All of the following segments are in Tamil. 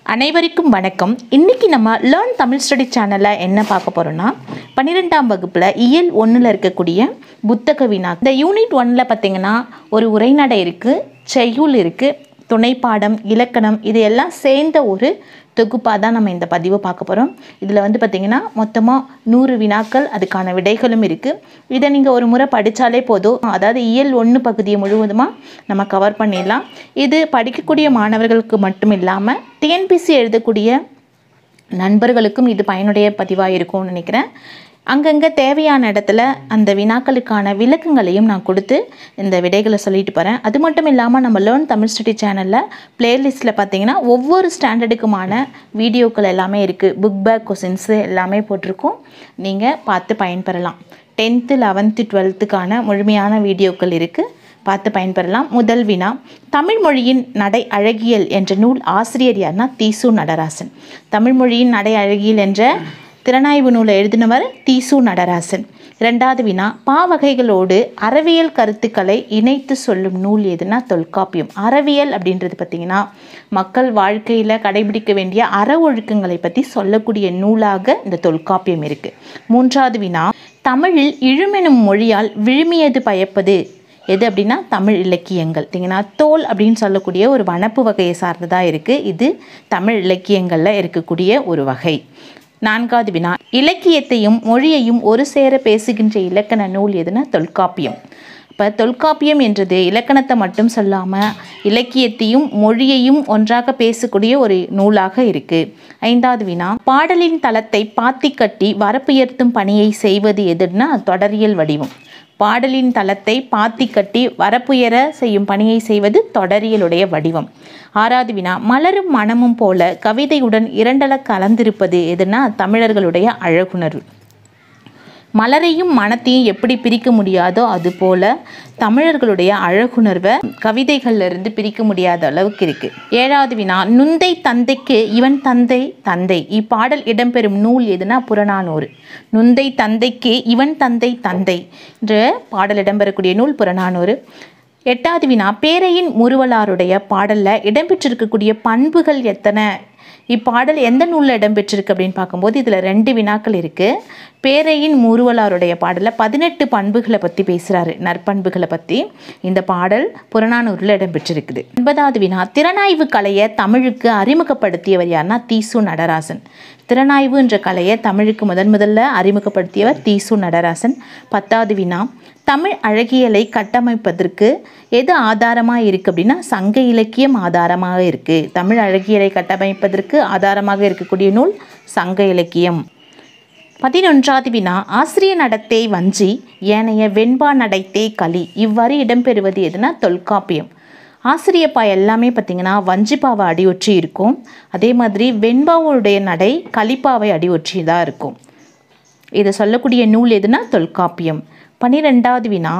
அனைவருக்கும் வணக்கம் இன்னைக்கு நம்ம லேர்ன் தமிழ் ஸ்டடி சேனலில் என்ன பார்க்க போகிறோம்னா பன்னிரெண்டாம் வகுப்பில் இயல் ஒன்றில் இருக்கக்கூடிய புத்தக வினா இந்த யூனிட் ஒன்னில் பார்த்தீங்கன்னா ஒரு உரைநடை இருக்குது செய்யுள் இருக்குது துணைப்பாடம் இலக்கணம் இது எல்லாம் சேர்ந்த ஒரு தொகுப்பாக தான் நம்ம இந்த பதிவை பார்க்க போகிறோம் இதில் வந்து பார்த்திங்கன்னா மொத்தமாக நூறு வினாக்கள் அதுக்கான விடைகளும் இருக்குது இதை நீங்கள் ஒரு முறை படித்தாலே போதும் அதாவது இயல் ஒன்று பகுதியை முழுவதுமாக நம்ம கவர் பண்ணிடலாம் இது படிக்கக்கூடிய மாணவர்களுக்கு மட்டும் இல்லாமல் டிஎன்பிசி எழுதக்கூடிய நண்பர்களுக்கும் இது பயனுடைய பதிவாக இருக்கும்னு நினைக்கிறேன் அங்கங்கே தேவையான இடத்துல அந்த வினாக்களுக்கான விளக்கங்களையும் நான் கொடுத்து இந்த விடைகளை சொல்லிட்டு போகிறேன் அது மட்டும் இல்லாமல் நம்ம லேர்ன் தமிழ் ஸ்டடி சேனலில் பிளேலிஸ்ட்டில் பார்த்தீங்கன்னா ஒவ்வொரு ஸ்டாண்டர்டுக்குமான வீடியோக்கள் எல்லாமே இருக்குது புக் பேக் கொஷின்ஸு எல்லாமே போட்டிருக்கோம் நீங்கள் பார்த்து பயன்பெறலாம் டென்த்து லெவன்த்து டுவெல்த்துக்கான முழுமையான வீடியோக்கள் இருக்குது பார்த்து பயன்பெறலாம் முதல் வினா தமிழ் மொழியின் நடை அழகியல் என்ற நூல் ஆசிரியர் யார்னா தீசு நடராசன் தமிழ் மொழியின் நடை அழகியல் என்ற திறனாய்வு நூலை எழுதினவர் தீசு நடராசன் ரெண்டாவது வினா பாவகைகளோடு அறவியல் கருத்துக்களை இணைத்து சொல்லும் நூல் எதுனா தொல்காப்பியம் அறவியல் அப்படின்றது பார்த்திங்கன்னா மக்கள் வாழ்க்கையில் கடைபிடிக்க வேண்டிய அற ஒழுக்கங்களை பற்றி சொல்லக்கூடிய நூலாக இந்த தொல்காப்பியம் இருக்குது மூன்றாவது வினா தமிழில் இழுமெனும் மொழியால் விழுமியது பயப்பது எது அப்படின்னா தமிழ் இலக்கியங்கள் பார்த்தீங்கன்னா தோல் அப்படின்னு சொல்லக்கூடிய ஒரு வனப்பு வகையை சார்ந்ததாக இருக்குது இது தமிழ் இலக்கியங்களில் இருக்கக்கூடிய ஒரு வகை நான்காவது வினா இலக்கியத்தையும் மொழியையும் ஒரு சேர பேசுகின்ற இலக்கண நூல் எதுனா தொல்காப்பியம் இப்போ தொல்காப்பியம் என்றது இலக்கணத்தை மட்டும் சொல்லாமல் இலக்கியத்தையும் மொழியையும் ஒன்றாக பேசக்கூடிய ஒரு நூலாக இருக்குது ஐந்தாவது வினா பாடலின் தளத்தை பாத்தி கட்டி வரப்புயர்த்தும் பணியை செய்வது எதுன்னா தொடரியல் வடிவம் பாடலின் தளத்தை பாத்தி கட்டி வரப்புயர செய்யும் பணியை செய்வது தொடரியலுடைய வடிவம் ஆறாவது வினா மலரும் மனமும் போல கவிதையுடன் இரண்டல கலந்திருப்பது எதுனா தமிழர்களுடைய அழகுணர்வு மலரையும் மனத்தையும் எப்படி பிரிக்க முடியாதோ அதுபோல தமிழர்களுடைய அழகுணர்வை கவிதைகள்ல இருந்து பிரிக்க முடியாத அளவுக்கு இருக்கு ஏழாவது வினா நுந்தை தந்தைக்கு இவன் தந்தை தந்தை இப்பாடல் இடம்பெறும் நூல் எதுனா புறநானூறு நுந்தை தந்தைக்கு இவன் தந்தை தந்தை என்ற பாடல் இடம்பெறக்கூடிய நூல் புறநானூறு எட்டாவது வினா பேரையின் முறுவலாருடைய பாடலில் இடம்பெற்றிருக்கக்கூடிய பண்புகள் எத்தனை இப்பாடல் எந்த நூலில் இடம்பெற்றிருக்கு அப்படின்னு பார்க்கும்போது இதில் ரெண்டு வினாக்கள் இருக்குது பேரையின் மூருவலாருடைய பாடலில் பதினெட்டு பண்புகளை பற்றி பேசுகிறாரு நற்பண்புகளை பற்றி இந்த பாடல் புறநானூரில் இடம்பெற்றிருக்குது ஒன்பதாவது வினா திறனாய்வு கலையை தமிழுக்கு அறிமுகப்படுத்தியவர் யாருன்னா தீசு நடராசன் திறனாய்வு என்ற கலையை தமிழுக்கு முதன் முதல்ல அறிமுகப்படுத்தியவர் தீசு நடராசன் பத்தாவது வினா தமிழ் அழகியலை கட்டமைப்பதற்கு எது ஆதாரமாக இருக்குது அப்படின்னா சங்க இலக்கியம் ஆதாரமாக இருக்குது தமிழ் அழகியலை கட்டமைப்பதற்கு ஆதாரமாக இருக்கக்கூடிய நூல் சங்க இலக்கியம் பதினொன்றாவது வினா ஆசிரிய நடத்தை வஞ்சி ஏனைய வெண்பா நடைத்தே களி இவ்வாறு இடம்பெறுவது எதுனா தொல்காப்பியம் ஆசிரியப்பா எல்லாமே பார்த்திங்கன்னா வஞ்சிப்பாவை அடியொற்றி இருக்கும் அதே மாதிரி வெண்பாவுடைய நடை களிப்பாவை அடியொற்றி தான் இருக்கும் இதை சொல்லக்கூடிய நூல் எதுனா தொல்காப்பியம் பனிரெண்டாவது வினா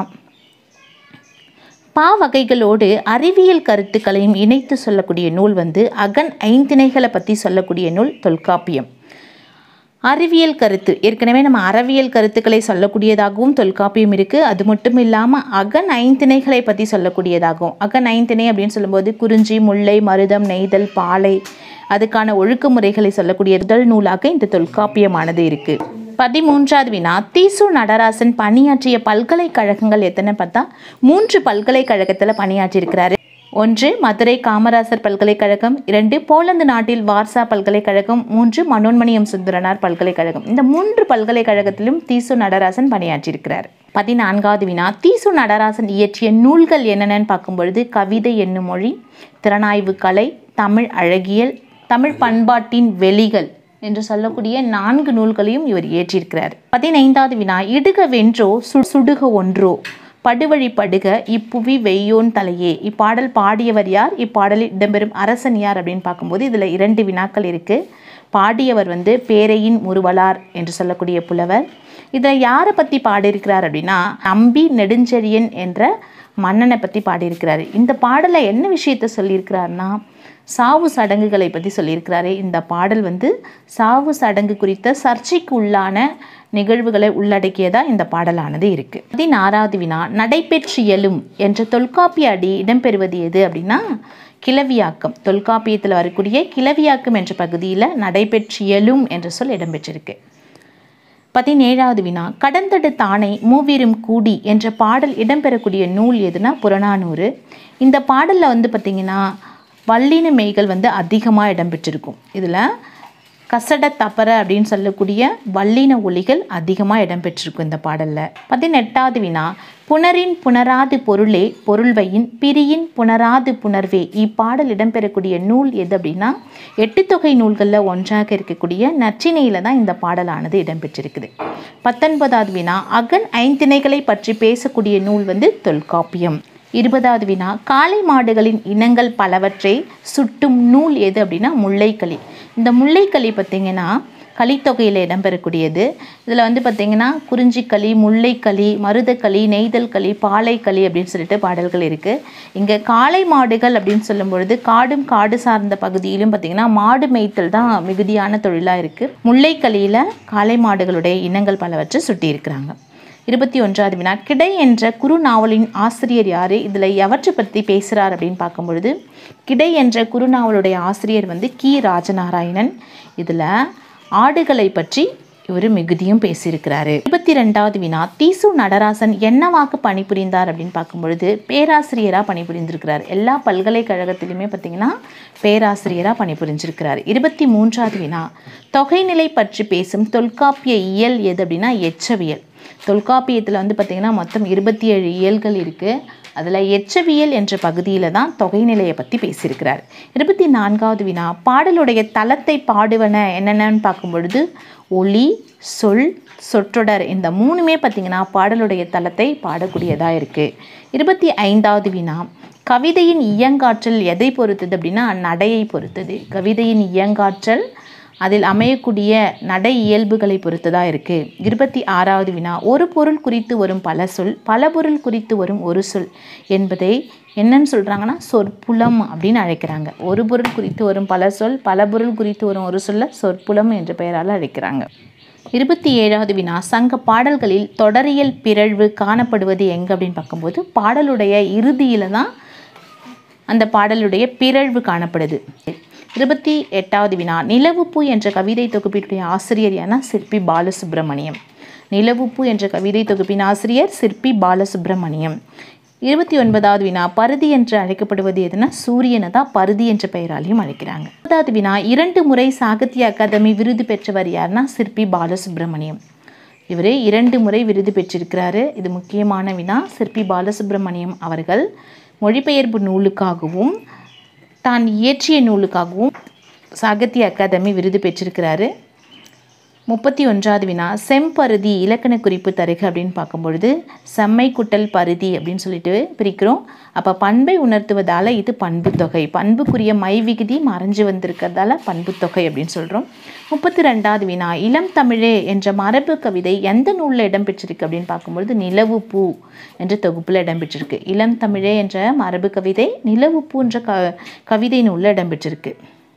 பா வகைகளோடு அறிவியல் கருத்துக்களையும் இணைத்து சொல்லக்கூடிய நூல் வந்து அகன் ஐந்திணைகளை பற்றி சொல்லக்கூடிய நூல் தொல்காப்பியம் அறிவியல் கருத்து ஏற்கனவே நம்ம அறவியல் கருத்துக்களை சொல்லக்கூடியதாகவும் தொல்காப்பியம் இருக்குது அது மட்டும் இல்லாமல் அகன் ஐந்திணைகளை பற்றி சொல்லக்கூடியதாகவும் அகன் ஐந்திணை அப்படின்னு சொல்லும்போது குறிஞ்சி முல்லை மருதம் நெய்தல் பாலை அதுக்கான ஒழுக்குமுறைகளை சொல்லக்கூடிய முதல் நூலாக இந்த தொல்காப்பியமானது இருக்குது பதிமூன்றாவது வினா தீசு நடராசன் பணியாற்றிய பல்கலைக்கழகங்கள் எத்தனை பார்த்தா மூன்று பல்கலைக்கழகத்தில் பணியாற்றியிருக்கிறாரு ஒன்று மதுரை காமராசர் பல்கலைக்கழகம் இரண்டு போலந்து நாட்டில் வார்சா பல்கலைக்கழகம் மூன்று மனோன்மணியம் சுந்தரனார் பல்கலைக்கழகம் இந்த மூன்று பல்கலைக்கழகத்திலும் தீசு நடராசன் பணியாற்றியிருக்கிறார் பதினான்காவது வினா தீசு நடராசன் இயற்றிய நூல்கள் என்னென்னு பார்க்கும்பொழுது கவிதை என்னும் மொழி திறனாய்வு கலை தமிழ் அழகியல் தமிழ் பண்பாட்டின் வெளிகள் என்று சொல்லக்கூடிய நான்கு நூல்களையும் இவர் இயற்றியிருக்கிறார் பதினைந்தாவது வினா இடுக வென்றோ சு சுடுக ஒன்றோ படுவழி படுக இப்புவி வெய்யோன் தலையே இப்பாடல் பாடியவர் யார் இப்பாடலில் இடம்பெறும் அரசன் யார் அப்படின்னு பார்க்கும்போது இதில் இரண்டு வினாக்கள் இருக்குது பாடியவர் வந்து பேரையின் முருவலார் என்று சொல்லக்கூடிய புலவர் இதில் யாரை பற்றி பாடியிருக்கிறார் அப்படின்னா அம்பி நெடுஞ்செழியன் என்ற மன்னனை பற்றி பாடியிருக்கிறாரு இந்த பாடலை என்ன விஷயத்த சொல்லியிருக்கிறாருன்னா சாவு சடங்குகளை பற்றி சொல்லியிருக்கிறாரு இந்த பாடல் வந்து சாவு சடங்கு குறித்த சர்ச்சைக்கு உள்ளான நிகழ்வுகளை உள்ளடக்கியதாக இந்த பாடலானது இருக்குது பதினாறாவது வினா நடைபெற்றியலும் என்ற தொல்காப்பிய அடி இடம்பெறுவது எது அப்படின்னா கிளவியாக்கம் தொல்காப்பியத்தில் வரக்கூடிய கிளவியாக்கம் என்ற பகுதியில் நடைபெற்றியலும் என்ற சொல் இடம்பெற்றிருக்கு பதினேழாவது வினா கடந்தடு தானை மூவீரும் கூடி என்ற பாடல் இடம்பெறக்கூடிய நூல் எதுனா புறநானூறு இந்த பாடலில் வந்து பார்த்திங்கன்னா வல்லின மெய்கள் வந்து அதிகமாக இடம்பெற்றிருக்கும் இதில் கசட தப்பற அப்படின்னு சொல்லக்கூடிய வல்லின ஒலிகள் அதிகமாக இடம்பெற்றிருக்கும் இந்த பாடலில் பதினெட்டாவது வினா புனரின் புணராது பொருளே பொருள்வையின் பிரியின் புணராது புணர்வே இப்பாடல் இடம்பெறக்கூடிய நூல் எது அப்படின்னா எட்டு தொகை நூல்களில் ஒன்றாக இருக்கக்கூடிய நற்றினையில் தான் இந்த பாடலானது இடம்பெற்றிருக்குது பத்தொன்பதாவது வினா அகன் ஐந்திணைகளை பற்றி பேசக்கூடிய நூல் வந்து தொல்காப்பியம் இருபதாவது வினா காளை மாடுகளின் இனங்கள் பலவற்றை சுட்டும் நூல் எது அப்படின்னா முல்லைக்களி இந்த முல்லைக்களி பார்த்திங்கன்னா களித்தொகையில் இடம்பெறக்கூடியது இதில் வந்து பார்த்திங்கன்னா குறிஞ்சிக்களி முல்லைக்களி மருதக்களி நெய்தல் களி பாலைக்களி அப்படின்னு சொல்லிட்டு பாடல்கள் இருக்குது இங்கே காளை மாடுகள் அப்படின்னு சொல்லும் பொழுது காடும் காடு சார்ந்த பகுதியிலும் பார்த்திங்கன்னா மாடு மேய்த்தல் தான் மிகுதியான தொழிலாக இருக்குது முல்லைக்களியில் காளை மாடுகளுடைய இனங்கள் பலவற்றை சுட்டியிருக்கிறாங்க இருபத்தி ஒன்றாவது வினா கிடை என்ற குறு நாவலின் ஆசிரியர் யார் இதில் எவற்றை பற்றி பேசுகிறார் அப்படின்னு பார்க்கும் பொழுது கிடை என்ற குறுநாவலுடைய ஆசிரியர் வந்து கி ராஜநாராயணன் இதில் ஆடுகளை பற்றி இவர் மிகுதியும் பேசியிருக்கிறாரு இருபத்தி ரெண்டாவது வினா தீசு நடராசன் என்னவாக்கு பணிபுரிந்தார் அப்படின்னு பார்க்கும் பொழுது பேராசிரியராக பணிபுரிந்திருக்கிறார் எல்லா பல்கலைக்கழகத்திலுமே பார்த்தீங்கன்னா பேராசிரியராக பணிபுரிஞ்சிருக்கிறார் இருபத்தி மூன்றாவது வினா தொகைநிலை பற்றி பேசும் தொல்காப்பிய இயல் எது அப்படின்னா எச்சவியல் தொல்காப்பியத்தில் வந்து பார்த்திங்கன்னா மொத்தம் இருபத்தி ஏழு இயல்கள் இருக்குது அதில் எச்சவியல் என்ற பகுதியில் தான் தொகைநிலையை பற்றி பேசியிருக்கிறார் இருபத்தி நான்காவது வினா பாடலுடைய தளத்தை பாடுவன என்னென்னு பார்க்கும் பொழுது ஒளி சொல் சொற்றொடர் இந்த மூணுமே பார்த்திங்கன்னா பாடலுடைய தளத்தை பாடக்கூடியதாக இருக்குது இருபத்தி ஐந்தாவது வினா கவிதையின் இயங்காற்றல் எதை பொறுத்தது அப்படின்னா நடையை பொறுத்தது கவிதையின் இயங்காற்றல் அதில் அமையக்கூடிய நடை இயல்புகளை பொறுத்ததாக இருக்குது இருபத்தி ஆறாவது வினா ஒரு பொருள் குறித்து வரும் பல சொல் பல பொருள் குறித்து வரும் ஒரு சொல் என்பதை என்னன்னு சொல்கிறாங்கன்னா சொற்புலம் அப்படின்னு அழைக்கிறாங்க ஒரு பொருள் குறித்து வரும் பல சொல் பல பொருள் குறித்து வரும் ஒரு சொல்ல சொற்புலம் என்ற பெயரால் அழைக்கிறாங்க இருபத்தி ஏழாவது வினா சங்க பாடல்களில் தொடரியல் பிறழ்வு காணப்படுவது எங்கே அப்படின்னு பார்க்கும்போது பாடலுடைய இறுதியில் தான் அந்த பாடலுடைய பிறழ்வு காணப்படுது இருபத்தி எட்டாவது வினா நிலவுப்பூ என்ற கவிதை தொகுப்பினுடைய ஆசிரியர் என சிற்பி பாலசுப்ரமணியம் நிலவுப்பூ என்ற கவிதை தொகுப்பின் ஆசிரியர் சிற்பி பாலசுப்ரமணியம் இருபத்தி ஒன்பதாவது வினா பருதி என்று அழைக்கப்படுவது எதுனா சூரியனை தான் பருதி என்ற பெயராலையும் அழைக்கிறாங்க முப்பதாவது வினா இரண்டு முறை சாகித்ய அகாதமி விருது பெற்றவர் யாருன்னா சிற்பி பாலசுப்ரமணியம் இவர் இரண்டு முறை விருது பெற்றிருக்கிறாரு இது முக்கியமான வினா சிற்பி பாலசுப்ரமணியம் அவர்கள் மொழிபெயர்ப்பு நூலுக்காகவும் தான் இயற்றிய நூலுக்காகவும் சாகித்ய அகாதமி விருது பெற்றிருக்கிறாரு முப்பத்தி ஒன்றாவது வினா செம்பருதி இலக்கண குறிப்பு தருக அப்படின்னு பார்க்கும்பொழுது செம்மை குட்டல் பருதி அப்படின்னு சொல்லிட்டு பிரிக்கிறோம் அப்போ பண்பை உணர்த்துவதால் இது பண்பு தொகை பண்புக்குரிய மை விகுதி மறைஞ்சு வந்திருக்கிறதால பண்பு தொகை அப்படின்னு சொல்கிறோம் முப்பத்தி ரெண்டாவது வினா இளம் தமிழே என்ற மரபு கவிதை எந்த நூலில் இடம்பெற்றிருக்கு அப்படின்னு பார்க்கும்பொழுது நிலவு பூ என்ற தொகுப்பில் இடம்பெற்றிருக்கு இளம் தமிழே என்ற மரபு கவிதை நிலவு பூ என்ற க கவிதை நூலில் இடம்பெற்றிருக்கு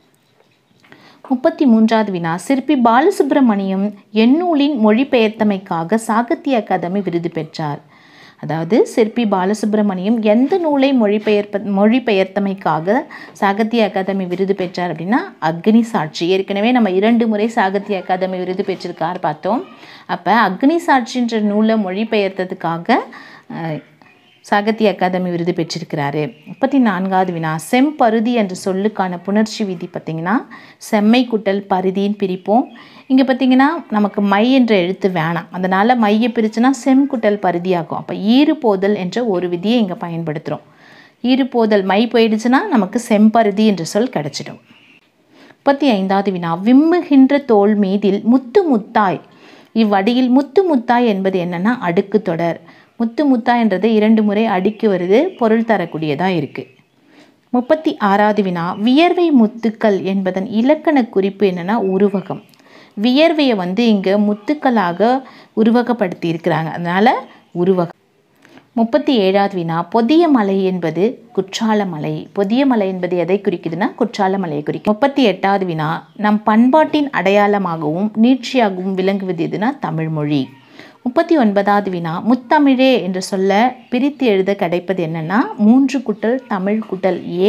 முப்பத்தி மூன்றாவது வினா சிற்பி பாலசுப்ரமணியம் எண்ணூலின் மொழிபெயர்த்தமைக்காக சாகித்ய அகாதமி விருது பெற்றார் அதாவது சிற்பி பாலசுப்ரமணியம் எந்த நூலை மொழிபெயர்ப்ப மொழிபெயர்த்தமைக்காக சாகித்ய அகாதமி விருது பெற்றார் அப்படின்னா அக்னி சாட்சி ஏற்கனவே நம்ம இரண்டு முறை சாகித்ய அகாதமி விருது பெற்றிருக்கார் பார்த்தோம் அப்போ அக்னி சாட்சின்ற நூலை மொழிபெயர்த்ததுக்காக அஹ், சாகித்ய அகாதமி விருது பெற்றிருக்கிறாரு முப்பத்தி நான்காவது வினா செம்பருதி என்ற சொல்லுக்கான புணர்ச்சி விதி பார்த்திங்கன்னா செம்மை குட்டல் பருதின்னு பிரிப்போம் இங்கே பார்த்திங்கன்னா நமக்கு மை என்ற எழுத்து வேணாம் அதனால் மையை பிரிச்சுனா செம் குட்டல் பருதி ஆகும் அப்போ ஈறு போதல் என்ற ஒரு விதியை இங்கே பயன்படுத்துகிறோம் ஈறு போதல் மை போயிடுச்சுன்னா நமக்கு செம்பருதி என்ற சொல் கிடச்சிடும் முப்பத்தி ஐந்தாவது வினா விம்முகின்ற தோல் மீதில் முத்து முத்தாய் இவ்வடியில் முத்து முத்தாய் என்பது என்னன்னா அடுக்கு தொடர் முத்து முத்தாய் என்றது இரண்டு முறை அடுக்கி வருது பொருள் தரக்கூடியதாக இருக்குது முப்பத்தி ஆறாவது வினா வியர்வை முத்துக்கள் என்பதன் இலக்கண குறிப்பு என்னன்னா உருவகம் வியர்வையை வந்து இங்கே முத்துக்களாக உருவகப்படுத்தி இருக்கிறாங்க அதனால் உருவகம் முப்பத்தி ஏழாவது வினா பொதிய மலை என்பது குற்றால மலை பொதிய மலை என்பது எதை குறிக்குதுன்னா குற்றால மலையை குறிக்கும் முப்பத்தி எட்டாவது வினா நம் பண்பாட்டின் அடையாளமாகவும் நீட்சியாகவும் விளங்குவது எதுனா தமிழ்மொழி முப்பத்தி ஒன்பதாவது வினா முத்தமிழே என்று சொல்ல பிரித்து எழுத கிடைப்பது என்னன்னா மூன்று குட்டல் தமிழ் குட்டல் ஏ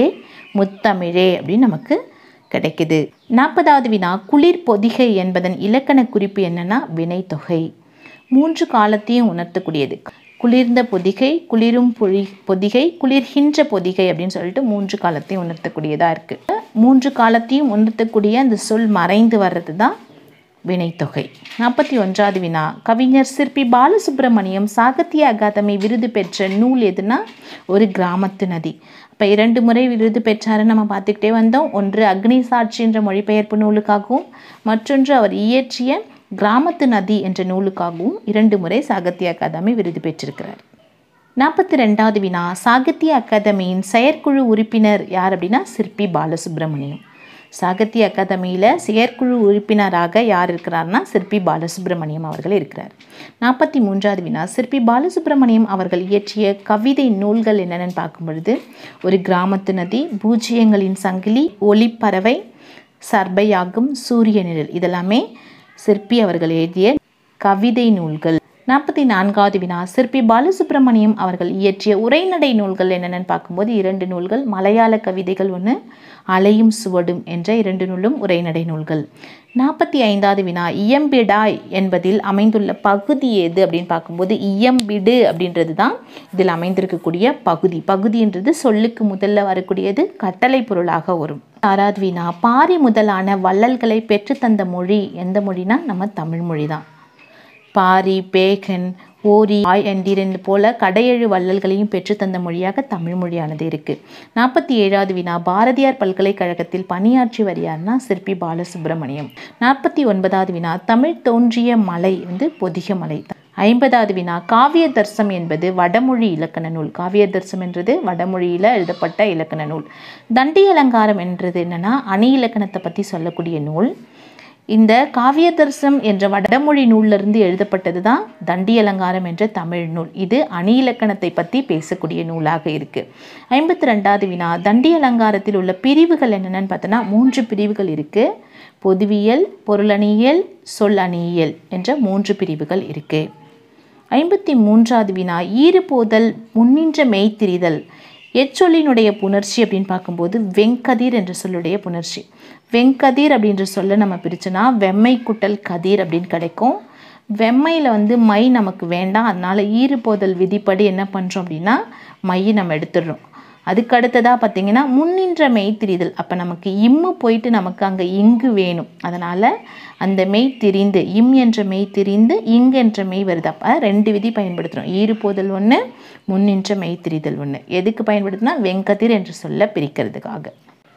முத்தமிழே அப்படின்னு நமக்கு கிடைக்குது நாற்பதாவது வினா குளிர் பொதிகை என்பதன் இலக்கண குறிப்பு என்னன்னா வினைத்தொகை மூன்று காலத்தையும் உணர்த்தக்கூடியது குளிர்ந்த பொதிகை குளிரும் பொழி பொதிகை குளிர்கின்ற பொதிகை அப்படின்னு சொல்லிட்டு மூன்று காலத்தையும் உணர்த்தக்கூடியதாக இருக்குது மூன்று காலத்தையும் உணர்த்தக்கூடிய அந்த சொல் மறைந்து வர்றது தான் வினைத்தொகை நாற்பத்தி ஒன்றாவது வினா கவிஞர் சிற்பி பாலசுப்ரமணியம் சாகித்ய அகாதமி விருது பெற்ற நூல் எதுனா ஒரு கிராமத்து நதி இப்போ இரண்டு முறை விருது பெற்றாருன்னு நம்ம பார்த்துக்கிட்டே வந்தோம் ஒன்று அக்னி சாட்சி என்ற மொழிபெயர்ப்பு நூலுக்காகவும் மற்றொன்று அவர் இயற்றிய கிராமத்து நதி என்ற நூலுக்காகவும் இரண்டு முறை சாகித்ய அகாதமி விருது பெற்றிருக்கிறார் நாற்பத்தி ரெண்டாவது வினா சாகித்ய அகாதமியின் செயற்குழு உறுப்பினர் யார் அப்படின்னா சிற்பி பாலசுப்ரமணியம் சாகித்ய அகாதமியில் செயற்குழு உறுப்பினராக யார் இருக்கிறார்னா சிற்பி பாலசுப்ரமணியம் அவர்கள் இருக்கிறார் நாற்பத்தி மூன்றாவது வினா சிற்பி பாலசுப்ரமணியம் அவர்கள் இயற்றிய கவிதை நூல்கள் என்னென்னு பார்க்கும் பொழுது ஒரு கிராமத்து நதி பூஜ்ஜியங்களின் சங்கிலி ஒளிப்பறவை சர்பையாகும் சூரிய நிழல் இதெல்லாமே சிற்பி அவர்கள் எழுதிய கவிதை நூல்கள் நாற்பத்தி நான்காவது வினா சிற்பி பாலசுப்ரமணியம் அவர்கள் இயற்றிய உரைநடை நூல்கள் என்னென்னு பார்க்கும்போது இரண்டு நூல்கள் மலையாள கவிதைகள் ஒன்று அலையும் சுவடும் என்ற இரண்டு நூலும் உரைநடை நூல்கள் நாற்பத்தி ஐந்தாவது வினா இயம்பிடாய் என்பதில் அமைந்துள்ள பகுதி எது அப்படின்னு பார்க்கும்போது இயம்பிடு அப்படின்றது தான் இதில் அமைந்திருக்கக்கூடிய பகுதி பகுதின்றது சொல்லுக்கு முதல்ல வரக்கூடியது கட்டளை பொருளாக வரும் ஆறாவது வினா பாரி முதலான வள்ளல்களை பெற்றுத்தந்த மொழி எந்த மொழினா நம்ம தமிழ் மொழி தான் பாரி பேகன் ஓரி ஆய் என்டிரன் போல கடையெழு வள்ளல்களையும் பெற்றுத்தந்த மொழியாக தமிழ் மொழியானது இருக்குது நாற்பத்தி ஏழாவது வினா பாரதியார் பல்கலைக்கழகத்தில் பணியாற்றி வரியார்னா சிற்பி பாலசுப்ரமணியம் நாற்பத்தி ஒன்பதாவது வினா தமிழ் தோன்றிய மலை வந்து பொதிக மலை ஐம்பதாவது வினா காவிய தர்சம் என்பது வடமொழி இலக்கண நூல் காவிய தர்சம் என்றது வடமொழியில் எழுதப்பட்ட இலக்கண நூல் தண்டி அலங்காரம் என்றது என்னன்னா அணி இலக்கணத்தை பற்றி சொல்லக்கூடிய நூல் இந்த காவியதர்சம் என்ற வடமொழி நூலிலிருந்து எழுதப்பட்டது தான் தண்டி அலங்காரம் என்ற தமிழ் நூல் இது அணி இலக்கணத்தை பற்றி பேசக்கூடிய நூலாக இருக்குது ஐம்பத்தி ரெண்டாவது வினா தண்டி அலங்காரத்தில் உள்ள பிரிவுகள் என்னென்னு பார்த்தோன்னா மூன்று பிரிவுகள் இருக்குது பொதுவியல் பொருளணியியல் சொல்லணியியல் என்ற மூன்று பிரிவுகள் இருக்குது ஐம்பத்தி மூன்றாவது வினா ஈறுபோதல் முன்னின்ற மெய்த்திரிதல் எச்சொல்லினுடைய புணர்ச்சி அப்படின்னு பார்க்கும்போது வெங்கதிர் என்ற சொல்லுடைய புணர்ச்சி வெங்கதிர் அப்படின்ற சொல்ல நம்ம பிரிச்சோன்னா வெம்மை குட்டல் கதிர் அப்படின்னு கிடைக்கும் வெம்மையில் வந்து மை நமக்கு வேண்டாம் அதனால் ஈறுபோதல் விதிப்படி என்ன பண்ணுறோம் அப்படின்னா மையை நம்ம எடுத்துடுறோம் அதுக்கு அடுத்ததாக பார்த்தீங்கன்னா முன்னின்ற மெய் திரிதல் அப்போ நமக்கு இம்மு போயிட்டு நமக்கு அங்கே இங்கு வேணும் அதனால் அந்த மெய் திரிந்து இம் என்ற மெய் திரிந்து இங்கு என்ற மெய் வருது அப்போ ரெண்டு விதி பயன்படுத்துகிறோம் ஈறுபோதல் ஒன்று முன்னின்ற மெய் திரிதல் ஒன்று எதுக்கு பயன்படுத்தினா வெங்கதிர் என்று சொல்ல பிரிக்கிறதுக்காக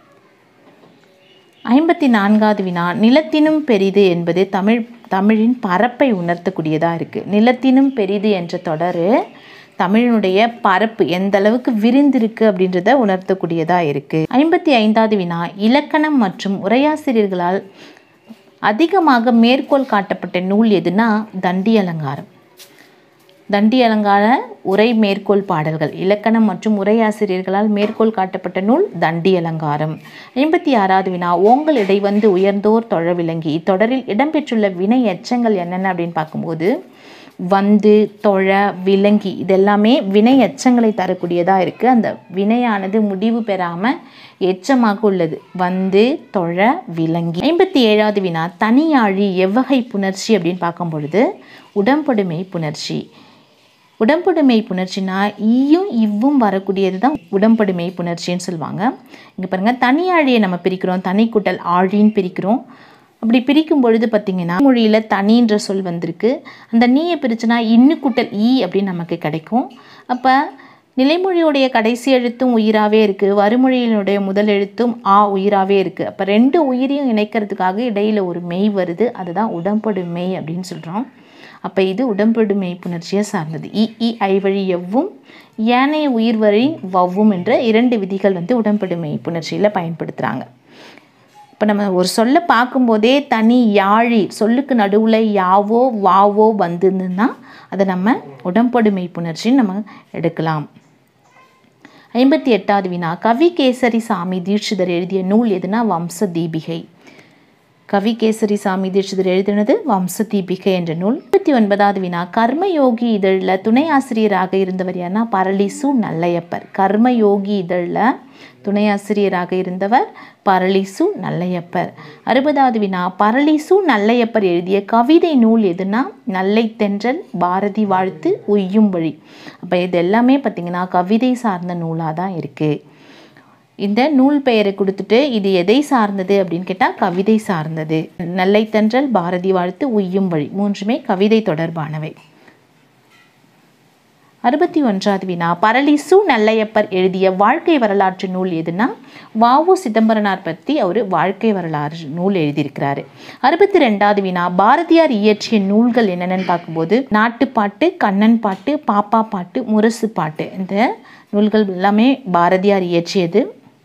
ஐம்பத்தி நான்காவது வினா நிலத்தினும் பெரிது என்பது தமிழ் தமிழின் பரப்பை உணர்த்தக்கூடியதாக இருக்குது நிலத்தினும் பெரிது என்ற தொடர் தமிழினுடைய பரப்பு எந்த அளவுக்கு விரிந்திருக்கு அப்படின்றத உணர்த்தக்கூடியதாக இருக்குது ஐம்பத்தி ஐந்தாவது வினா இலக்கணம் மற்றும் உரையாசிரியர்களால் அதிகமாக மேற்கோள் காட்டப்பட்ட நூல் எதுனா தண்டி அலங்காரம் தண்டி அலங்கார உரை மேற்கோள் பாடல்கள் இலக்கணம் மற்றும் உரையாசிரியர்களால் மேற்கோள் காட்டப்பட்ட நூல் தண்டி அலங்காரம் ஐம்பத்தி ஆறாவது வினா ஓங்கள் இடை வந்து உயர்ந்தோர் தொழ விளங்கி இத்தொடரில் இடம்பெற்றுள்ள வினை எச்சங்கள் என்னென்ன அப்படின்னு பார்க்கும்போது வந்து தொழ விளங்கி இதெல்லாமே வினை எச்சங்களை தரக்கூடியதாக இருக்குது அந்த வினையானது முடிவு பெறாமல் எச்சமாக உள்ளது வந்து தொழ விளங்கி ஐம்பத்தி ஏழாவது வினா தனியாழி எவ்வகை புணர்ச்சி அப்படின்னு பார்க்கும் பொழுது உடம்படுமை புணர்ச்சி உடம்படுமை புணர்ச்சினா ஈயும் இவ்வும் வரக்கூடியது தான் உடம்படுமை புணர்ச்சின்னு சொல்லுவாங்க இங்கே பாருங்கள் தனியாழியை நம்ம பிரிக்கிறோம் தனி கூட்டல் ஆழின்னு பிரிக்கிறோம் அப்படி பிரிக்கும் பொழுது பார்த்திங்கன்னா மொழியில் தனின்ற சொல் வந்திருக்கு அந்த நீயை பிரிச்சுனா இன்னு கூட்டல் ஈ அப்படின்னு நமக்கு கிடைக்கும் அப்போ நிலைமொழியுடைய கடைசி எழுத்தும் உயிராகவே இருக்குது வறுமொழியினுடைய முதல் எழுத்தும் ஆ உயிராகவே இருக்குது அப்போ ரெண்டு உயிரையும் இணைக்கிறதுக்காக இடையில் ஒரு மெய் வருது அதுதான் உடம்படு மெய் அப்படின்னு சொல்கிறோம் அப்போ இது உடம்படு மெய் புணர்ச்சியை சார்ந்தது இ இ ஐ வழி எவ்வும் ஏனைய உயிர் வழி வவ்வும் என்ற இரண்டு விதிகள் வந்து உடம்படு மெய் புணர்ச்சியில் பயன்படுத்துகிறாங்க இப்போ நம்ம ஒரு சொல்லை பார்க்கும்போதே தனி யாழி சொல்லுக்கு நடுவில் யாவோ வாவோ வந்துருந்துன்னா அதை நம்ம உடம்படுமை புணர்ச்சின்னு நம்ம எடுக்கலாம் ஐம்பத்தி எட்டாவது வினா கவி கேசரி சாமி தீட்சிதர் எழுதிய நூல் எதுனா வம்ச தீபிகை கவி கேசரி சாமி தீட்சிதர் எழுதினது வம்ச தீபிகை என்ற நூல் ஐம்பத்தி அறுபத்தி ஒன்பதாவது வினா கர்மயோகி இதழில் துணை ஆசிரியராக இருந்தவர் யாருன்னா பரளிசு நல்லையப்பர் கர்மயோகி இதழில் துணை ஆசிரியராக இருந்தவர் பரளிசு நல்லையப்பர் அறுபதாவது வினா பரளிசு நல்லையப்பர் எழுதிய கவிதை நூல் எதுனா நல்லை தென்றல் பாரதி வாழ்த்து உய்யும் வழி அப்போ இது எல்லாமே பார்த்திங்கன்னா கவிதை சார்ந்த நூலாக தான் இருக்குது இந்த நூல் பெயரை கொடுத்துட்டு இது எதை சார்ந்தது அப்படின்னு கேட்டால் கவிதை சார்ந்தது நல்லை தென்றல் பாரதி வாழ்த்து உய்யும் வழி மூன்றுமே கவிதை தொடர்பானவை அறுபத்தி ஒன்றாவது வினா பரளிசு நல்லையப்பர் எழுதிய வாழ்க்கை வரலாற்று நூல் எதுனா வாவு சிதம்பரனார் பற்றி அவர் வாழ்க்கை வரலாறு நூல் எழுதியிருக்கிறாரு அறுபத்தி ரெண்டாவது வினா பாரதியார் இயற்றிய நூல்கள் என்னென்னு பார்க்கும்போது நாட்டுப்பாட்டு கண்ணன் பாட்டு பாப்பா பாட்டு முரசு பாட்டு இந்த நூல்கள் எல்லாமே பாரதியார் இயற்றியது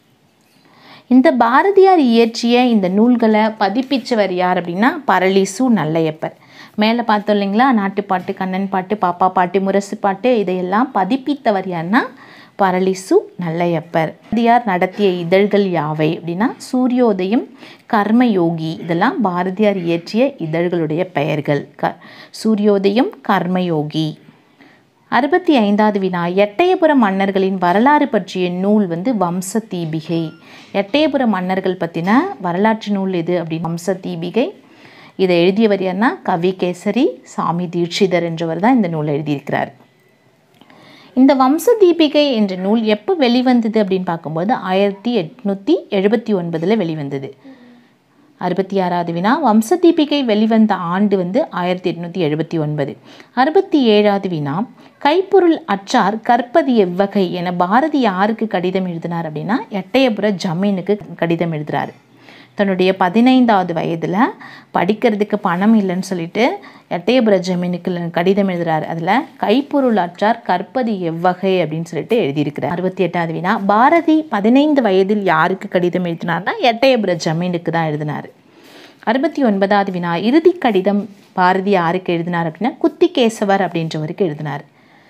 இந்த பாரதியார் இயற்றிய இந்த நூல்களை பதிப்பிச்சவர் யார் அப்படின்னா பரளிசு நல்லையப்பர் மேலே பார்த்தோம் இல்லைங்களா நாட்டுப்பாட்டு கண்ணன் பாட்டு பாப்பா பாட்டு முரசு பாட்டு இதையெல்லாம் பதிப்பித்தவர் யாருன்னா பரளிசு நல்லையப்பர் பாரதியார் நடத்திய இதழ்கள் யாவை அப்படின்னா சூரியோதயம் கர்மயோகி இதெல்லாம் பாரதியார் இயற்றிய இதழ்களுடைய பெயர்கள் க சூரியோதயம் கர்மயோகி அறுபத்தி ஐந்தாவது வினா எட்டயபுரம் மன்னர்களின் வரலாறு பற்றிய நூல் வந்து வம்ச தீபிகை எட்டயபுரம் மன்னர்கள் பற்றின வரலாற்று நூல் எது அப்படின்னு வம்ச தீபிகை இதை எழுதியவர் யாருன்னா கவிகேசரி சாமி தீட்சிதர் என்றவர் தான் இந்த நூலை எழுதியிருக்கிறார் இந்த வம்ச தீபிகை என்ற நூல் எப்போ வெளிவந்தது அப்படின்னு பார்க்கும்போது ஆயிரத்தி எட்நூற்றி எழுபத்தி ஒன்பதில் வெளிவந்தது அறுபத்தி ஆறாவது வினா வம்ச தீபிகை வெளிவந்த ஆண்டு வந்து ஆயிரத்தி எட்நூற்றி எழுபத்தி ஒன்பது அறுபத்தி ஏழாவது வினா கைப்பொருள் அற்றார் கற்பது எவ்வகை என பாரதி யாருக்கு கடிதம் எழுதினார் அப்படின்னா எட்டயபுர ஜமீனுக்கு கடிதம் எழுதுறாரு தன்னுடைய பதினைந்தாவது வயதில் படிக்கிறதுக்கு பணம் இல்லைன்னு சொல்லிட்டு எட்டயபுர ஜமீனுக்கு கடிதம் எழுதுறாரு அதில் கைப்பொருள் அற்றார் கற்பது எவ்வகை அப்படின்னு சொல்லிட்டு எழுதியிருக்கிறார் அறுபத்தி எட்டாவது வினா பாரதி பதினைந்து வயதில் யாருக்கு கடிதம் எழுதினார்னா எட்டயபுர ஜமீனுக்கு தான் எழுதினார் அறுபத்தி ஒன்பதாவது வினா இறுதி கடிதம் பாரதி யாருக்கு எழுதினார் அப்படின்னா குத்திகேசவர் அப்படின்றவருக்கு எழுதினார்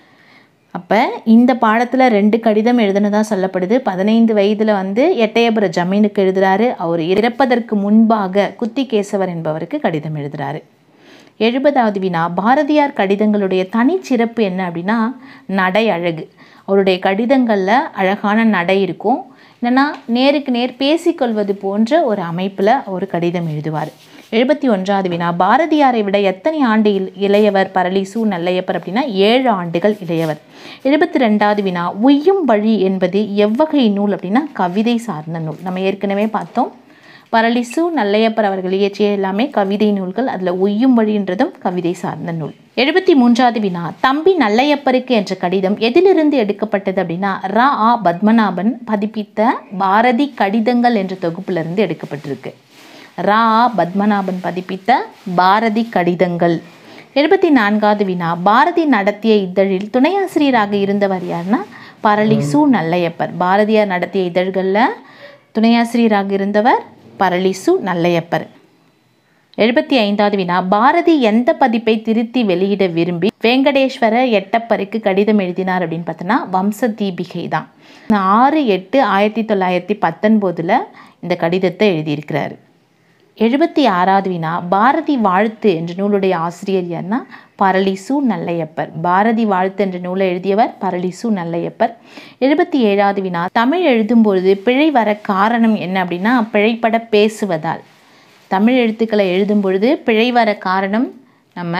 அப்போ இந்த பாடத்தில் ரெண்டு கடிதம் எழுதுனதா சொல்லப்படுது பதினைந்து வயதில் வந்து எட்டயபுர ஜமீனுக்கு எழுதுறாரு அவர் இறப்பதற்கு முன்பாக குத்திகேசவர் என்பவருக்கு கடிதம் எழுதுறாரு எழுபதாவது வினா பாரதியார் கடிதங்களுடைய தனிச்சிறப்பு என்ன அப்படின்னா நடை அழகு அவருடைய கடிதங்களில் அழகான நடை இருக்கும் என்னென்னா நேருக்கு நேர் பேசிக்கொள்வது போன்ற ஒரு அமைப்பில் ஒரு கடிதம் எழுதுவார் எழுபத்தி ஒன்றாவது வினா பாரதியாரை விட எத்தனை ஆண்டு இல் இளையவர் பரளிசு நல்லையப்பர் அப்படின்னா ஏழு ஆண்டுகள் இளையவர் எழுபத்தி ரெண்டாவது வினா உய்யும் வழி என்பது எவ்வகை நூல் அப்படின்னா கவிதை சார்ந்த நூல் நம்ம ஏற்கனவே பார்த்தோம் பரளிசு நல்லையப்பர் அவர்கள் இயற்றிய எல்லாமே கவிதை நூல்கள் அதில் உய்யும் வழின்றதும் கவிதை சார்ந்த நூல் எழுபத்தி மூன்றாவது வினா தம்பி நல்லையப்பருக்கு என்ற கடிதம் எதிலிருந்து எடுக்கப்பட்டது அப்படின்னா ரா ஆ பத்மநாபன் பதிப்பித்த பாரதி கடிதங்கள் என்ற தொகுப்பிலிருந்து எடுக்கப்பட்டிருக்கு ரா ஆ பத்மநாபன் பதிப்பித்த பாரதி கடிதங்கள் எழுபத்தி நான்காவது வினா பாரதி நடத்திய இதழில் துணையாசிரியராக இருந்தவர் யாருன்னா பரளிசு நல்லையப்பர் பாரதியார் நடத்திய இதழ்களில் துணையாசிரியராக இருந்தவர் பரளிசு நல்லையப்பர் எழுபத்தி ஐந்தாவது வினா பாரதி எந்த பதிப்பை திருத்தி வெளியிட விரும்பி வெங்கடேஸ்வர எட்டப்பருக்கு கடிதம் எழுதினார் அப்படின்னு பார்த்தோன்னா வம்ச தீபிகை தான் ஆறு எட்டு ஆயிரத்தி தொள்ளாயிரத்தி பத்தொன்பதில் இந்த கடிதத்தை எழுதியிருக்கிறார் எழுபத்தி ஆறாவது வினா பாரதி வாழ்த்து என்ற நூலுடைய ஆசிரியர் யார்னா பரளிசு நல்லையப்பர் பாரதி வாழ்த்து என்ற நூலை எழுதியவர் பரளிசு நல்லையப்பர் எழுபத்தி ஏழாவது வினா தமிழ் எழுதும்பொழுது பிழை வர காரணம் என்ன அப்படின்னா பிழைப்பட பேசுவதால் தமிழ் எழுத்துக்களை எழுதும் பொழுது பிழை வர காரணம் நம்ம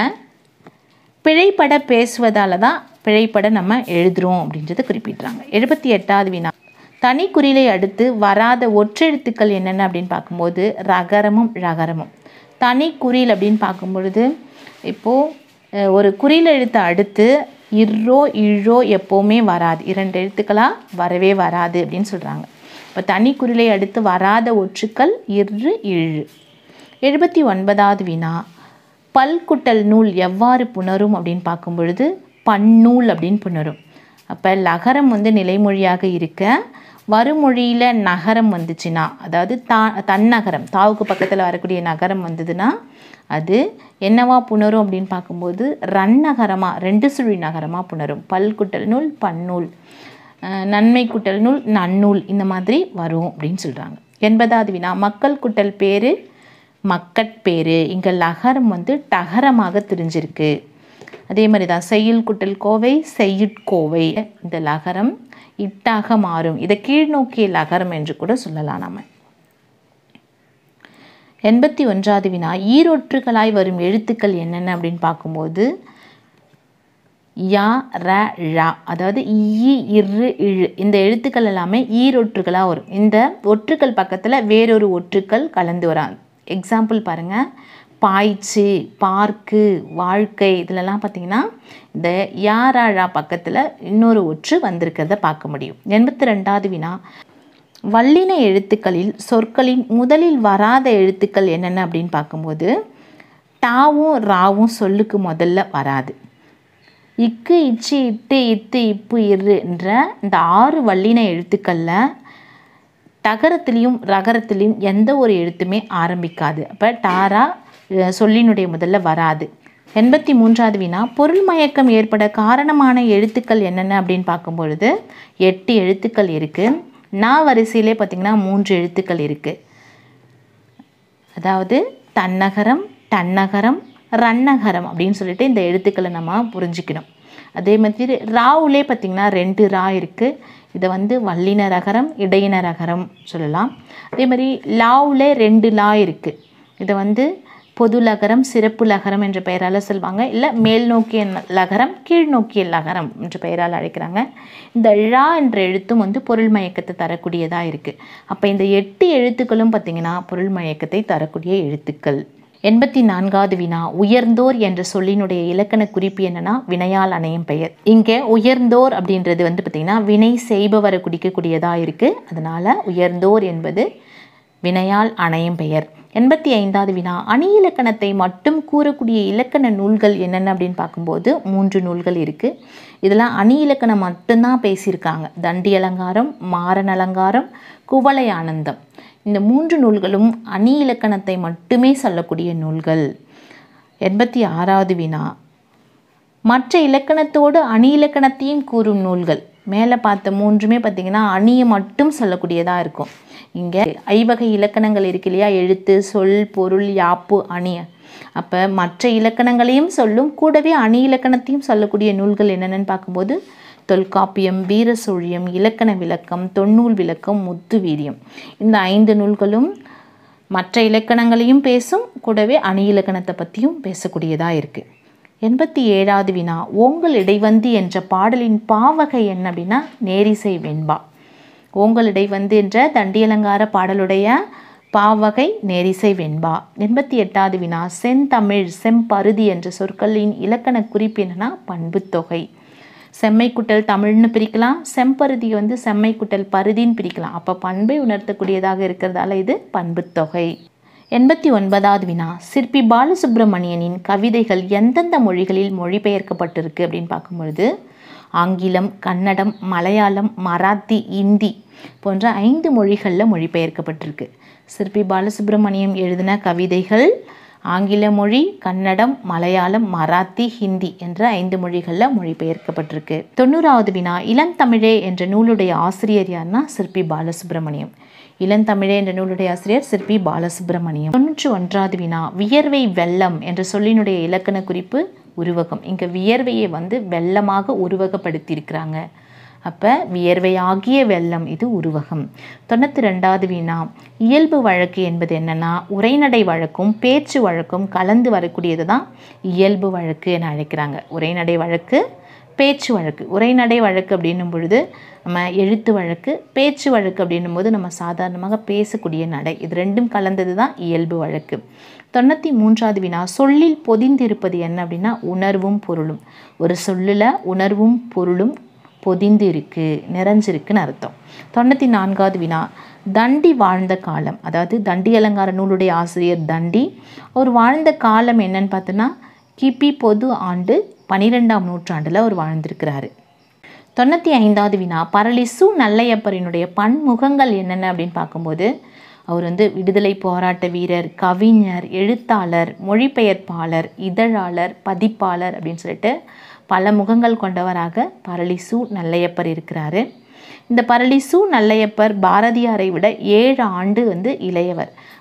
பிழைப்பட பேசுவதால தான் பிழைப்பட நம்ம எழுதுகிறோம் அப்படின்றத குறிப்பிட்றாங்க எழுபத்தி எட்டாவது வினா தனி குறிலை அடுத்து வராத ஒற்றெழுத்துக்கள் என்னென்ன அப்படின்னு பார்க்கும்போது ரகரமும் ரகரமும் தனி குறில் அப்படின்னு பார்க்கும்பொழுது இப்போது ஒரு குறில் எழுத்தை அடுத்து இர்ரோ இழோ எப்போவுமே வராது இரண்டு எழுத்துக்களாக வரவே வராது அப்படின்னு சொல்கிறாங்க இப்போ தனி குறிலை அடுத்து வராத ஒற்றுக்கள் இரு இழு எழுபத்தி ஒன்பதாவது வினா பல்குட்டல் நூல் எவ்வாறு புணரும் அப்படின்னு பார்க்கும் பொழுது பன்னூல் அப்படின்னு புணரும் அப்போ லகரம் வந்து நிலைமொழியாக இருக்க வருமொழியில் நகரம் வந்துச்சுன்னா அதாவது தா தன்னகரம் தாவுக்கு பக்கத்தில் வரக்கூடிய நகரம் வந்ததுன்னா அது என்னவா புணரும் அப்படின்னு பார்க்கும்போது ரன்னகரமாக ரெண்டு சுழி நகரமாக புணரும் பல்குட்டல் நூல் பன்னூல் அஹ் நன்மை குட்டல் நூல் நன்னூல் இந்த மாதிரி வரும் அப்படின்னு சொல்கிறாங்க எண்பதாவது வினா மக்கள் குட்டல் பேர் மக்கட்பேறு இங்கே லகரம் வந்து டகரமாக தெரிஞ்சிருக்கு அதே மாதிரி தான் செய்யுள் குட்டல் கோவை செய்யுட்கோவை இந்த லகரம் இட்டாக மாறும் இதை கீழ்நோக்கிய லகரம் என்று கூட சொல்லலாம் நம்ம எண்பத்தி ஒன்றாவது வினா ஈரொற்றுகளாய் வரும் எழுத்துக்கள் என்னென்ன அப்படின்னு பார்க்கும்போது யா ர ழ அதாவது ஈ இரு இழு இந்த எழுத்துக்கள் எல்லாமே ஈரொற்றுகளாக வரும் இந்த ஒற்றுக்கள் பக்கத்தில் வேறொரு ஒற்றுக்கள் கலந்து வராது எக்ஸாம்பிள் பாருங்கள் பாய்ச்சி பார்க்கு வாழ்க்கை இதிலெல்லாம் பார்த்தீங்கன்னா இந்த யாராழா பக்கத்தில் இன்னொரு ஒற்று வந்திருக்கிறத பார்க்க முடியும் எண்பத்தி ரெண்டாவது வினா வல்லின எழுத்துக்களில் சொற்களின் முதலில் வராத எழுத்துக்கள் என்னென்ன அப்படின்னு பார்க்கும்போது டாவும் ராவும் சொல்லுக்கு முதல்ல வராது இக்கு இச்சு இட்டு இத்து இப்பு இருன்ற இந்த ஆறு வல்லின எழுத்துக்களில் தகரத்துலேயும் ரகரத்துலேயும் எந்த ஒரு எழுத்துமே ஆரம்பிக்காது அப்போ டாரா அஹ், சொல்லினுடைய முதல்ல வராது எண்பத்தி மூன்றாவது வினா பொருள் மயக்கம் ஏற்பட காரணமான எழுத்துக்கள் என்னென்ன அப்படின்னு பார்க்கும்பொழுது எட்டு எழுத்துக்கள் இருக்குது நா வரிசையிலே பார்த்திங்கன்னா மூன்று எழுத்துக்கள் இருக்குது அதாவது தன்னகரம் டன்னகரம் ரன்னகரம் அப்படின்னு சொல்லிட்டு இந்த எழுத்துக்களை நம்ம புரிஞ்சுக்கணும் அதே மாதிரி ராவுலே பார்த்திங்கன்னா ரெண்டு ரா இருக்குது இதை வந்து வல்லின ரகரம் இடையின ரகரம் சொல்லலாம் அதே மாதிரி லாவுலே ரெண்டு லா இருக்குது இதை வந்து பொது லகரம் சிறப்பு லகரம் என்ற பெயரால் சொல்லுவாங்க இல்லை மேல் நோக்கிய ந- லகரம் கீழ் நோக்கிய லகரம் என்ற பெயரால் அழைக்கிறாங்க இந்த ழா என்ற எழுத்தும் வந்து பொருள் மயக்கத்தை தரக்கூடியதாக இருக்குது அப்போ இந்த எட்டு எழுத்துக்களும் பார்த்திங்கன்னா பொருள் மயக்கத்தை தரக்கூடிய எழுத்துக்கள் எண்பத்தி நான்காவது வினா உயர்ந்தோர் என்ற சொல்லினுடைய இலக்கண குறிப்பு என்னன்னா வினையால் அணையும் பெயர் இங்கே உயர்ந்தோர் அப்படின்றது வந்து பார்த்திங்கன்னா வினை செய்பவரை குறிக்கக்கூடியதாக இருக்குது அதனால் உயர்ந்தோர் என்பது வினையால் அணையும் பெயர் எண்பத்தி ஐந்தாவது வினா அணி இலக்கணத்தை மட்டும் கூறக்கூடிய இலக்கண நூல்கள் என்னென்ன அப்படின்னு பார்க்கும்போது மூன்று நூல்கள் இருக்குது இதெல்லாம் அணி இலக்கணம் மட்டும்தான் பேசியிருக்காங்க தண்டி அலங்காரம் மாறன் அலங்காரம் குவளை ஆனந்தம் இந்த மூன்று நூல்களும் அணி இலக்கணத்தை மட்டுமே சொல்லக்கூடிய நூல்கள் எண்பத்தி ஆறாவது வினா மற்ற இலக்கணத்தோடு அணி இலக்கணத்தையும் கூறும் நூல்கள் மேலே பார்த்த மூன்றுமே பார்த்திங்கன்னா அணியை மட்டும் சொல்லக்கூடியதாக இருக்கும் இங்கே ஐவகை இலக்கணங்கள் இருக்கு இல்லையா எழுத்து சொல் பொருள் யாப்பு அணி அப்போ மற்ற இலக்கணங்களையும் சொல்லும் கூடவே அணி இலக்கணத்தையும் சொல்லக்கூடிய நூல்கள் என்னென்னு பார்க்கும்போது தொல்காப்பியம் வீரசொழியம் இலக்கண விளக்கம் தொன்னூல் விளக்கம் முத்து வீரியம் இந்த ஐந்து நூல்களும் மற்ற இலக்கணங்களையும் பேசும் கூடவே அணி இலக்கணத்தை பற்றியும் பேசக்கூடியதாக இருக்குது எண்பத்தி ஏழாவது வினா ஓங்கல் இடைவந்தி என்ற பாடலின் பாவகை என்ன அப்படின்னா நேரிசை வெண்பா ஓங்கல் இடைவந்து என்ற தண்டியலங்கார பாடலுடைய பாவகை நேரிசை வெண்பா எண்பத்தி எட்டாவது வினா செந்தமிழ் செம்பருதி என்ற சொற்களின் இலக்கண குறிப்பு என்னன்னா பண்புத்தொகை செம்மைக்குட்டல் தமிழ்னு பிரிக்கலாம் செம்பருதி வந்து செம்மைக்குட்டல் பருதின்னு பிரிக்கலாம் அப்போ பண்பை உணர்த்தக்கூடியதாக இருக்கிறதால இது பண்புத்தொகை எண்பத்தி ஒன்பதாவது வினா சிற்பி பாலசுப்ரமணியனின் கவிதைகள் எந்தெந்த மொழிகளில் மொழிபெயர்க்கப்பட்டிருக்கு அப்படின்னு பார்க்கும்பொழுது ஆங்கிலம் கன்னடம் மலையாளம் மராத்தி இந்தி போன்ற ஐந்து மொழிகளில் மொழிபெயர்க்கப்பட்டிருக்கு சிற்பி பாலசுப்ரமணியம் எழுதின கவிதைகள் ஆங்கில மொழி கன்னடம் மலையாளம் மராத்தி ஹிந்தி என்ற ஐந்து மொழிகளில் மொழிபெயர்க்கப்பட்டிருக்கு தொண்ணூறாவது வினா இளந்தமிழே என்ற நூலுடைய ஆசிரியர் யாருன்னா சிற்பி பாலசுப்ரமணியம் இளந்தமிழே என்ற நூலுடைய ஆசிரியர் சிற்பி பாலசுப்ரமணியம் தொண்ணூற்றி ஒன்றாவது வினா வியர்வை வெள்ளம் என்ற சொல்லினுடைய இலக்கண குறிப்பு உருவகம் இங்கே வியர்வையை வந்து வெள்ளமாக உருவகப்படுத்தியிருக்கிறாங்க அப்போ வியர்வையாகிய வெள்ளம் இது உருவகம் தொண்ணூற்றி ரெண்டாவது வினா இயல்பு வழக்கு என்பது என்னன்னா உரைநடை வழக்கும் பேச்சு வழக்கும் கலந்து வரக்கூடியது தான் இயல்பு வழக்கு என அழைக்கிறாங்க உரைநடை வழக்கு பேச்சு வழக்கு உரைநடை வழக்கு அப்படின்னும் பொழுது நம்ம எழுத்து வழக்கு பேச்சு வழக்கு அப்படின்னும் போது நம்ம சாதாரணமாக பேசக்கூடிய நடை இது ரெண்டும் கலந்தது தான் இயல்பு வழக்கு தொண்ணூற்றி மூன்றாவது வினா சொல்லில் பொதிந்திருப்பது என்ன அப்படின்னா உணர்வும் பொருளும் ஒரு சொல்லில் உணர்வும் பொருளும் பொதிந்து இருக்கு நிறைஞ்சிருக்குன்னு அர்த்தம் தொண்ணூற்றி நான்காவது வினா தண்டி வாழ்ந்த காலம் அதாவது தண்டி அலங்கார நூலுடைய ஆசிரியர் தண்டி அவர் வாழ்ந்த காலம் என்னன்னு பார்த்தோன்னா கிபி பொது ஆண்டு பனிரெண்டாம் நூற்றாண்டில் அவர் வாழ்ந்திருக்கிறாரு தொண்ணூற்றி ஐந்தாவது வினா பரளிசு நல்லையப்பரினுடைய பன்முகங்கள் என்னென்ன அப்படின்னு பார்க்கும்போது அவர் வந்து விடுதலை போராட்ட வீரர் கவிஞர் எழுத்தாளர் மொழிபெயர்ப்பாளர் இதழாளர் பதிப்பாளர் அப்படின்னு சொல்லிட்டு பல முகங்கள் கொண்டவராக பரளிசு நல்லையப்பர் இருக்கிறாரு இந்த பரளிசு நல்லையப்பர் பாரதியாரை விட ஏழு ஆண்டு வந்து இளையவர்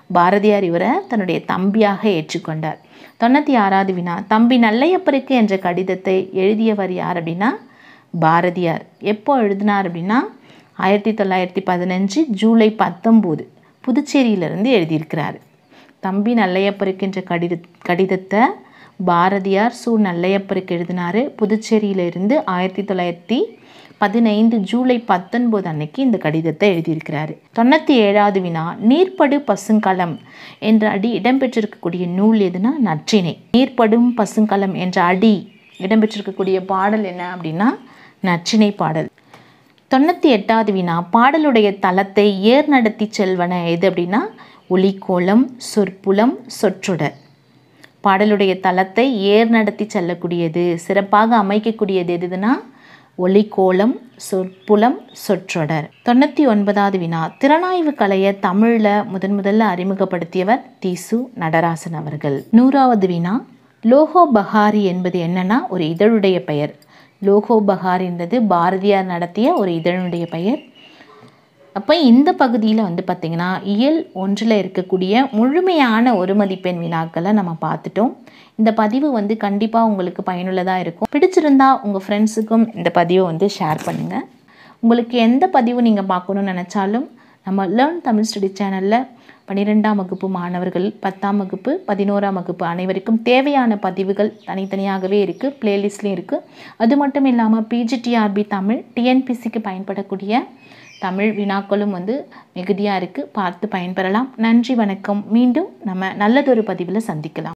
பாரதியார் இவரை தன்னுடைய தம்பியாக ஏற்றுக்கொண்டார் தொண்ணூற்றி ஆறாவது வினா தம்பி நல்லையப்பருக்கு என்ற கடிதத்தை எழுதியவர் யார் அப்படின்னா பாரதியார் எப்போ எழுதினார் அப்படின்னா ஆயிரத்தி தொள்ளாயிரத்தி பதினஞ்சு ஜூலை பத்தொம்போது புதுச்சேரியிலிருந்து எழுதியிருக்கிறார் தம்பி நல்லையப்பருக்கு என்ற கடித கடிதத்தை பாரதியார் சு நல்லையப்பருக்கு எழுதினார் புதுச்சேரியிலிருந்து ஆயிரத்தி தொள்ளாயிரத்தி பதினைந்து ஜூலை பத்தொன்பது அன்னைக்கு இந்த கடிதத்தை எழுதியிருக்கிறாரு தொண்ணூற்றி ஏழாவது வினா நீர்ப்படு பசுங்கலம் என்ற அடி இடம்பெற்றிருக்கக்கூடிய நூல் எதுனா நற்றினை நீர்ப்படும் பசுங்கலம் என்ற அடி இடம்பெற்றிருக்கக்கூடிய பாடல் என்ன அப்படின்னா நற்றினை பாடல் தொண்ணூற்றி எட்டாவது வினா பாடலுடைய தளத்தை ஏர் நடத்தி செல்வன எது அப்படின்னா ஒளிக்கோலம் சொற்புலம் சொற்றொடர் பாடலுடைய தளத்தை ஏர் நடத்தி செல்லக்கூடியது சிறப்பாக அமைக்கக்கூடியது எதுனா ஒளிக்கோலம் சொற்புலம் சொற்றொடர் தொண்ணூற்றி ஒன்பதாவது வினா திறனாய்வு கலையை தமிழில் முதன் முதல்ல அறிமுகப்படுத்தியவர் தீசு நடராசன் அவர்கள் நூறாவது வினா லோகோ பஹாரி என்பது என்னன்னா ஒரு இதழுடைய பெயர் லோகோ பஹார் என்பது பாரதியார் நடத்திய ஒரு இதழுடைய பெயர் அப்போ இந்த பகுதியில் வந்து பார்த்திங்கன்னா இயல் ஒன்றில் இருக்கக்கூடிய முழுமையான ஒரு மதிப்பெண் வினாக்களை நம்ம பார்த்துட்டோம் இந்த பதிவு வந்து கண்டிப்பாக உங்களுக்கு பயனுள்ளதாக இருக்கும் பிடிச்சிருந்தா உங்கள் ஃப்ரெண்ட்ஸுக்கும் இந்த பதிவை வந்து ஷேர் பண்ணுங்கள் உங்களுக்கு எந்த பதிவு நீங்கள் பார்க்கணும்னு நினச்சாலும் நம்ம லேர்ன் தமிழ் ஸ்டடி சேனலில் பன்னிரெண்டாம் வகுப்பு மாணவர்கள் பத்தாம் வகுப்பு பதினோராம் வகுப்பு அனைவருக்கும் தேவையான பதிவுகள் தனித்தனியாகவே இருக்குது ப்ளேலிஸ்ட்லேயும் இருக்குது அது மட்டும் இல்லாமல் பிஜிடிஆர்பி தமிழ் டிஎன்பிசிக்கு பயன்படக்கூடிய தமிழ் வினாக்களும் வந்து மிகுதியாக இருக்குது பார்த்து பயன்பெறலாம் நன்றி வணக்கம் மீண்டும் நம்ம நல்லதொரு பதிவில் சந்திக்கலாம்